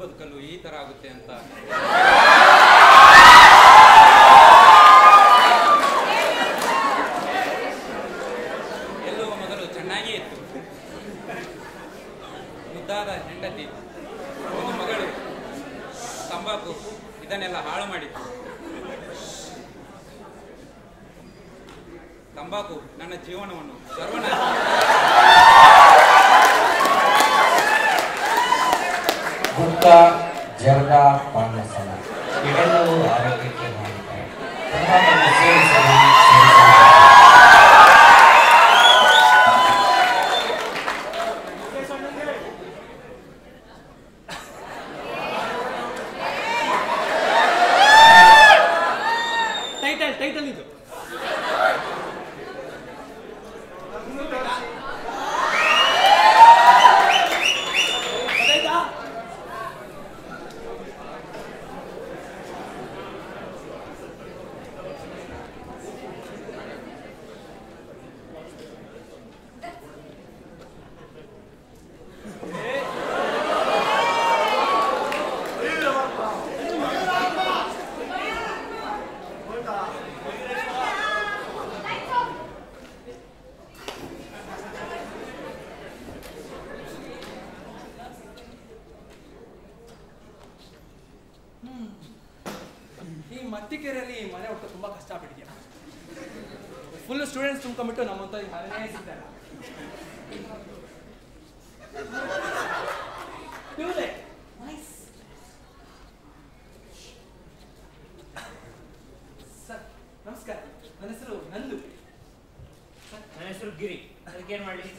ಬದುಕಲು ಈ ತರ ಆಗುತ್ತೆ ಅಂತ ಎಲ್ಲೋ ಮೊದಲು ಚೆನ್ನಾಗಿಯೇ ಇತ್ತು ಮುದ್ದಾದ ಹೆಂಡತಿ ಒಂದು ಮಗಳು ತಂಬಾಕು ಇದನ್ನೆಲ್ಲ ಹಾಳು ಮಾಡಿತ್ತು ತಂಬಾಕು ನನ್ನ ಜೀವನವನ್ನು ಸರ್ವನಾಶ ಗುಟ್ಕ ಜರ್ದ ಪಾನಸನ ಇವೆಲ್ಲವೂ ಆರೋಗ್ಯಕ್ಕೆ ಹಾನಿಕರ ತಂಬಾಕನ್ನು ಸೇವಿಸಲು ಸೇವಿಸಲು ಟೈಟಲ್ ಟೈಟಲ್ ಇದು ಗೊತ್ತಾಯ್ತಾ? ಈ ಮತ್ತಿಕೆರೆಯಲ್ಲಿ ಮನೆ ಹುಟ್ಟು ತುಂಬಾ ಕಷ್ಟ ಆಗ್ಬಿಟ್ಟಿದ್ಯಾ ಫುಲ್ ಸ್ಟೂಡೆಂಟ್ಸ್ ತುಂಬ್ಕೊಂಡ್ಬಿಟ್ಟು ನಮ್ಮಂತ ಈ ಮನೆನೇ ಸಿಗ್ತಾರೆ ಇವ್ರೇ, nice. ಸರ್ ನಮಸ್ಕಾರ ನನ್ನ ಹೆಸರು ನಂದು ನನ್ನ ಹೆಸರು ಗಿರಿ ಅದಕ್ಕೆ ಏನ್ ಮಾಡ್ಲಿ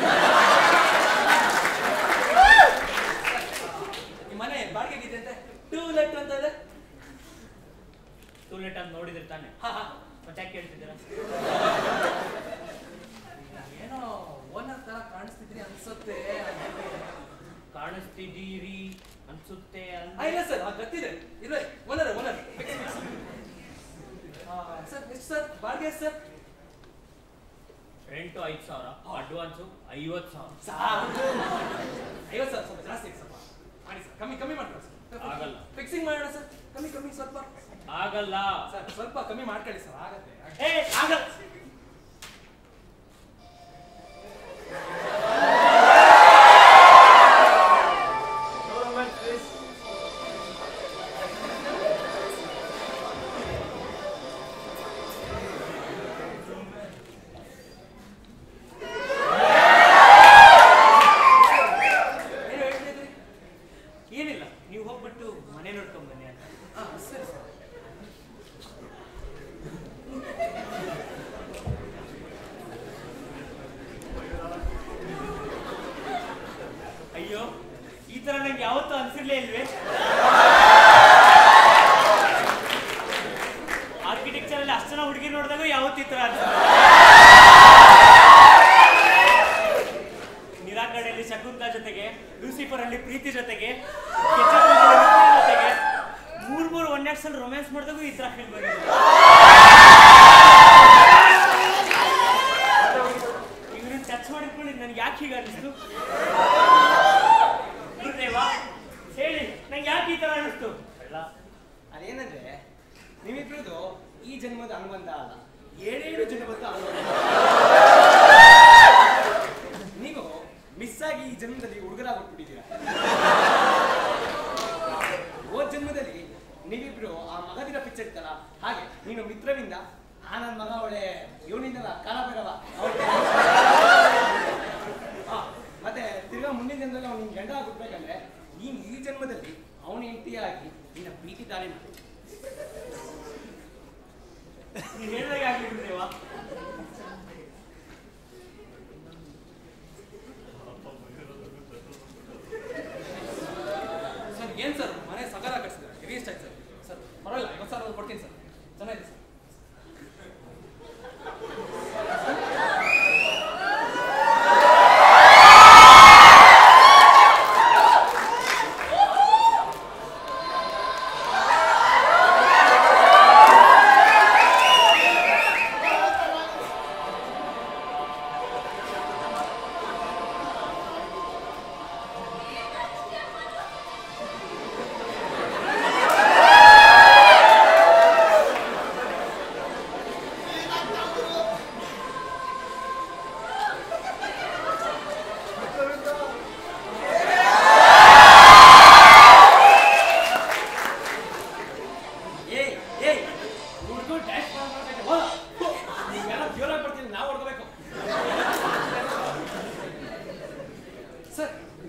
ಈ ಮನೆ ಬಾಡಿಗೆಗಿದೆ ಅಂತೆ ಟೂ ಲೆಟ್ ಅಂತ ಇದೆ ಟೂ ಲೇಟ್ ಅಂತ ನೋಡಿದ್ರೆ ತಾನೆ ಹಾ ಹಾ ಮತ್ತೆ ಯಾಕೆ ಕೇಳ್ತಿದ್ದೀರಾ ಏನೋ ಓನರ್ ತರ ಕಾಣಿಸ್ತಿದ್ರಿ ಅನ್ಸುತ್ತೆ ಕಾಣಿಸ್ತಿದ್ದೀರಿ ಅನ್ಸುತ್ತೆ ಆ, ಇಲ್ಲ ಸರ್ ಆ ಗೊತ್ತಿದೆ ಇಲ್ವೇ ಓನರ್ ಓನರ್ ಸರ್ ಎಷ್ಟು ಸರ್ ಬಾಡಿಗೆ ಎಷ್ಟು ಸರ್ ರೆಂಟು ಐದು ಸಾವಿರ ಅಡ್ವಾನ್ಸು ಐವತ್ತು ಸಾವಿರ ಐವತ್ತು ಸರ್ ಸ್ವಲ್ಪ ಜಾಸ್ತಿ ಇದೆ ಸ್ವಲ್ಪ ಮಾಡಿ ಸರ್ ಕಮ್ಮಿ ಕಮ್ಮಿ ಮಾಡ್ಕೊಳ್ಳಿ ಸರ್ ಆಗಲ್ಲ. ಫಿಕ್ಸಿಂಗ್ ಮಾಡೋಣ ಸರ್ ಕಮ್ಮಿ ಕಮ್ಮಿ ಸ್ವಲ್ಪ ಆಗಲ್ಲ ಸರ್ ಸ್ವಲ್ಪ ಕಮ್ಮಿ ಮಾಡ್ಕೊಳ್ಳಿ ಸರ್ ಆಗತ್ತೆ ಏ ಆಗಲ್ಲ ಏನು ಹೇಳ್ತಿದ್ರಿ ಏನಿಲ್ಲ ನೀವು ಹೋಗ್ಬಿಟ್ಟು ಮನೆ ನೋಡ್ಕೊಂಡ್ ಬನ್ನಿ ಅಂತ ಹಾಂ ಸರಿ ಸರ್ ಅಯ್ಯೋ ಈ ತರ ನಂಗೆ ಯಾವತ್ತೂ ಅನ್ಸಿರ್ಲೇ ಇಲ್ವೇ ಆರ್ಕಿಟೆಕ್ಚರ್ ಅಲ್ಲಿ ಅಷ್ಟು ಜನ ಹುಡುಗಿ ನೋಡಿದಾಗ ಯಾವತ್ತೂ ಈ ತರ ಅನ್ಸಿಲ್ಲ ನಿರಾಕರಣೆಯಲ್ಲಿ ಶಕುಂತಲಾ ಜೊತೆಗೆ ಲೂಸಿಫರ್ ಅಲ್ಲಿ ಪ್ರೀತಿ ಜೊತೆಗೆ ಕೆಚ್ಚಪ್ ಅಲ್ಲಿ ರುಕ್ಮಿಣಿ ಜೊತೆಗೆ ಮೂರ್ ಮೂರ್ ಒನ್ ನೈಟ್ಸ್ ಅಲ್ಲಿ ರೊಮ್ಯಾನ್ಸ್ ಮಾಡಿದಾಗೂ ಈ ತರ ಫೀಲ್ ಬಂದಿದೆ ಇವ್ರನ್ನ ಟಚ್ ಮಾಡಿದ್ಕೊಂಡು ನನ್ಗೆ ಯಾಕೆ ಹೀಗೆ ಅನಿಸ್ತು ಗುರುದೇವಾ ಹೇಳಿ ನಂಗೆ ಯಾಕೆ ಈ ತರ ಅನಿಸ್ತು ಅಲ್ಲ ಅದೇನಂದ್ರೆ ನಿಮ್ಮಿಬ್ರದ್ದು ಈ ಜನ್ಮದ ಅನುಬಂಧ ಅಲ್ಲ ಏಳೇಳು ಜನ್ಮದ ಅನುಬಂಧ ನೀವು ಮಿಸ್ ಆಗಿ ಈ ಜನ್ಮದಲ್ಲಿ ಹುಡುಗರಾಗ್ಬಿಟ್ಟಿದ್ದೀರಾ ಹೋದ ಜನ್ಮದಲ್ಲಿ ನೀವಿಬ್ರು ಆ ಮಗದಿರ ಪಿಕ್ಚರ್ ಇತ್ತಲ್ಲ ಹಾಗೆ ನೀನು ಮಿತ್ರವಿಂದ ಆ ನನ್ನ ಮಗ ಅವಳೆ ಇವನಿಂದಲ್ಲ ಕಾಲಭೈರವ ಅವ್ಳ್ ಆ, ಮತ್ತೆ ತಿರ್ಗಾ ಮುಂದಿನ ಜನ್ಮದಲ್ಲಿ ಅವ್ನು ಗಂಡ ಆಗ್ಬಿಡ್ಬೇಕಂದ್ರೆ ನೀನು ಈ ಜನ್ಮದಲ್ಲಿ ಅವನ ಹೆಂಡತಿಯಾಗಿ ನಿನ್ನ ಪ್ರೀತಿ ತಾನೇ ಮಾಡಿ ನೀನ್ ಹೇಳ್ದಾಗ ಆಗ್ಲಿ ಗುರುದೇವಾ ಸರ್ ಏನ್ ಸರ್ ಮನೆ ಸಗರ ಕಟ್ಸಿದ್ರೆ ಹೆವಿ ಇಷ್ಟ ಆಯ್ತು ಸರ್ ಸರ್ ಪರವಾಗಿಲ್ಲ ಐವತ್ತು ಸಾವಿರ ಕೊಡ್ತೀನಿ ಸರ್ ಚೆನ್ನಾಗಿದೆ ಸರ್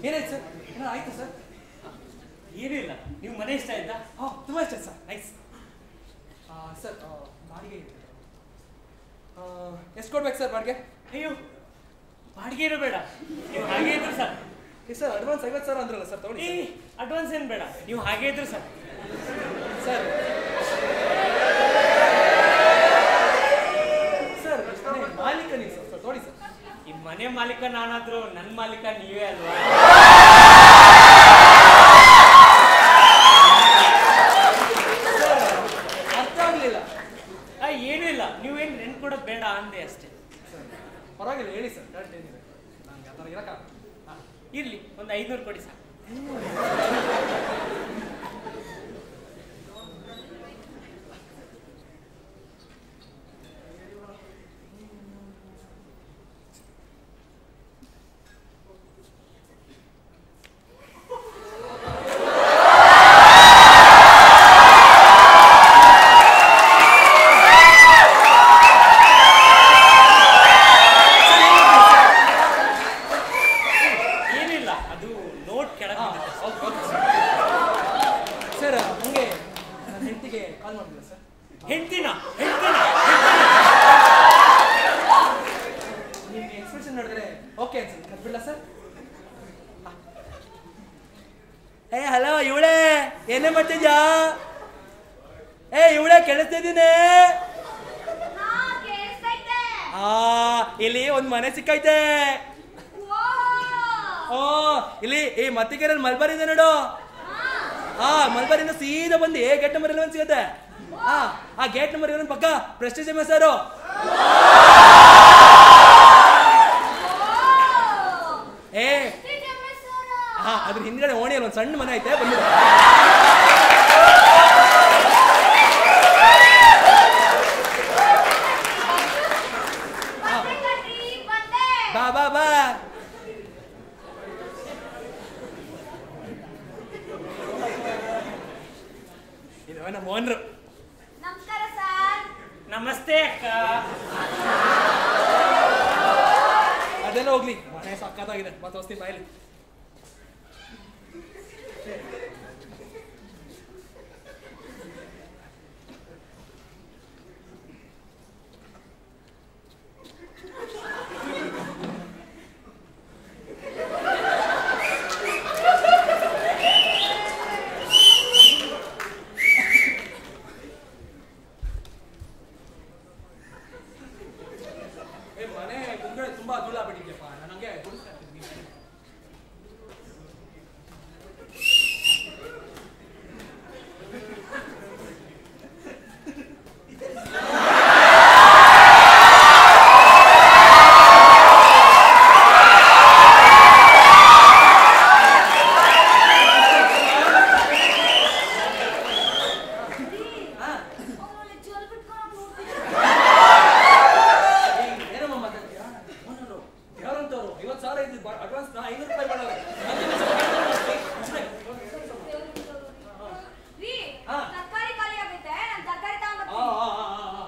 ಏನಾಯ್ತು ಸರ್ ಏನೋ ಆಯ್ತು ಸರ್ ಏನೂ ಇಲ್ಲ ನೀವು ಮನೆ ಇಷ್ಟ ಆಯ್ತಾ ಹಾಂ ತುಂಬ ಇಷ್ಟ ಸರ್ ನೈಸ್ ಸರ್ ಬಾಡಿಗೆ ಎಷ್ಟು ಕೊಡ್ಬೇಕು ಸರ್ ಬಾಡಿಗೆ ಅಯ್ಯೋ ಬಾಡಿಗೆ ಇರೋ ಬೇಡ ನೀವು ಹಾಗೆ ಇದ್ರು ಸರ್ ಸರ್ ಅಡ್ವಾನ್ಸ್ ಐವತ್ತು ಸಾವಿರ ಅಂದ್ರಲ್ಲ ಸರ್ ಏ ತಗೊಳ್ಳಿ ಅಡ್ವಾನ್ಸ್ ಏನು ಬೇಡ ನೀವು ಹಾಗೆ ಇದ್ರು ಸರ್ ಸರ್ ಸರ್ ಮನೆ ಮಾಲೀಕ ನೀವು ಸರ್ ಸರ್ ತಗೊಳ್ಳಿ ಸರ್ ಈ ಮನೆ ಮಾಲೀಕ ನಾನಾದ್ರೂ ನನ್ನ ಮಾಲೀಕ ನೀವೇ ಅಲ್ವಾ ಸರ್ ಅರ್ಥ ಆಗಲಿಲ್ಲ ಆ, ಏನೂ ಇಲ್ಲ ನೀವೇನು ರೆಂಟ್ ಕೊಡೋದು ಬೇಡ ಅಂದೆ ಅಷ್ಟೇ ಸರ್ ಪರವಾಗಿಲ್ಲ ಹೇಳಿ ಸರ್ ಕರೆಕ್ಟ್ ಏನಿದೆ ನನಗೆ ಆ ಥರ ಇರೋಕ್ಕಾಗಲ್ಲ ಹಾಂ ಇರ್ಲಿ ಒಂದು ಐನೂರು ಕೊಡಿ ಸರ್ ಏನಿಲ್ಲ ಅದು ನೋಟ್ ಕೆಳಗೆ ಹಾಂ ಬಿದ್ದಿದೆ. ಓಕೆ ಓಕೆ ಸರ್ ಸರ್ ಹಂಗೆ ನನ್ನ ಹೆಂಡತಿಗೆ ಕಾಲ್ ಮಾಡಿಲ್ಲ ಸರ್ ಹೆಂಡ್ತಿನ ಹೆಂಡ್ತಿನ ನಿಮ್ಗೆ ಎಕ್ಸ್ಪ್ರೆಷನ್ ನೋಡಿದ್ರೆ ಓಕೆ ಅನ್ಸುತ್ತೆ ಬಿಡ್ಲ ಸರ್ ಏ ಹಲೋ ಇವಳೆ ಏನೇ ಮಾಡ್ತಿದ್ಯಾ ಏ ಇವಳೆ ಕೇಳಿಸ್ತಿದ್ದೀನಿ ಹಾ ಕೇಳಿಸ್ತೈತೆ ಆ ಇಲ್ಲಿ ಒಂದ್ ಮನೆ ಸಿಕ್ಕೈತೆ ಓ ಓ ಇಲ್ಲಿ ಈ ಮತ್ತಿಗೆರಲ್ಲಿ ಮಲ್ಬಾರಿ ಇದೆ ನೋಡು ಹಾ ಮಲ್ಬಾರಿಂದ ಸೀದಾ ಬಂದು ಏ ಗೇಟ್ ನಂಬರ್ ಇಲೆವೆನ್ ಸಿಗುತ್ತೆ ಹಾ ಆ ಗೇಟ್ ನಂಬರ್ ಇಲೆವೆನ್ ಪಕ್ಕ ಪ್ರೆಸ್ಟೀಜ್ ಎಮ್ ಸರ್ ಏ ಹಾ ಅದ್ರ ಹಿಂದ್ಗಡೆ ಓಣಿಯಲ್ಲಿ ಒಂದು ಸಣ್ಣ ಮನೆ ಐತೆ ಬಂದಿದೆ ಬಾ ಬಾ ಬಾ ಇದು ನಮ್ಮ ಓನರು ನಮಸ್ಕಾರ ಸರ್ ನಮಸ್ತೆ ಅಕ್ಕ ಅದೆಲ್ಲ ಹೋಗ್ಲಿ ಮನೆ ಸಕ್ಕತ್ತಾಗಿದೆ ಮತ್ತೆ ಹೊಸ್ತಿ ಬಾಯ್ಲಿ ಏ ಮನೆ ಮುಂದ್ಗಡೆ ತುಂಬಾ ಧೂಳ ಬಿಟ್ಟಿದ್ಯಪ್ಪ ನನಗೆ ಗುಡಿಸ್ತಾ ಇರ್ತೀನಿ ನೀನು. ಹಾ ಏಯ್, ಏನಮ್ಮ ಮಾತಾಡ್ತೀಯಾ ಓನರು ಯಾರಂತವ್ರು ಐವತ್ತು ಸಾವಿರ ಇದ್ದು ಅಡ್ವಾನ್ಸ್ ನಾ ಐನೂರು ರೂಪಾಯಿ ಮಾಡೋರೆ ರೀ ಹಾ. ತರಕಾರಿ ಖಾಲಿ ಆಗೈತೆ ನಾನು ತರಕಾರಿ ಆ, ತಗೊಂಡ್ಬರ್ತೀನಿ ಆ, ಆ, ಆ, ಆ.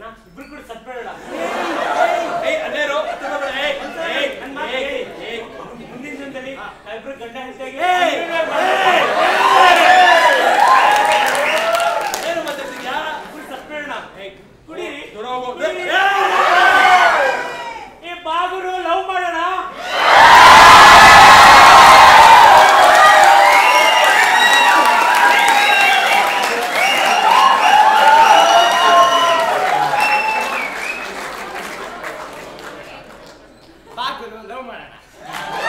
ಇಬ್ರು ಕೂಡ ಸತ್ಬೇಡ ಏಯ್ ಅಲ್ಲೇ ಇರು ಹತ್ರ ಬರ್ಬೇಡ. ಏಯ್, ಏಯ್, ನನ್ ಮಾತ್ ಏಯ್, ಕೇಳಿ. ಏಯ್. ಮುಂದಿನ ದಿನದಲ್ಲಿ ನಾವಿಬ್ರು ಗಂಡ ಹೆಂಡತಿಯಾಗಿ ಏಯ್! ಇಬ್ರು ಏನು ಮಾತಾಡ್ತಿದ್ಯಾ ಸತ್ಬೇಡ ಕುಡೀರಿ ದೂರ ಹೋಗು. ಕುಡೀರಿ. ಏಯ್! ಏ ಬಾಗುರು ಲವ್ ಮಾಡೋಣ ಬಾಗುರು ಲವ್ ಮಾಡೋಣ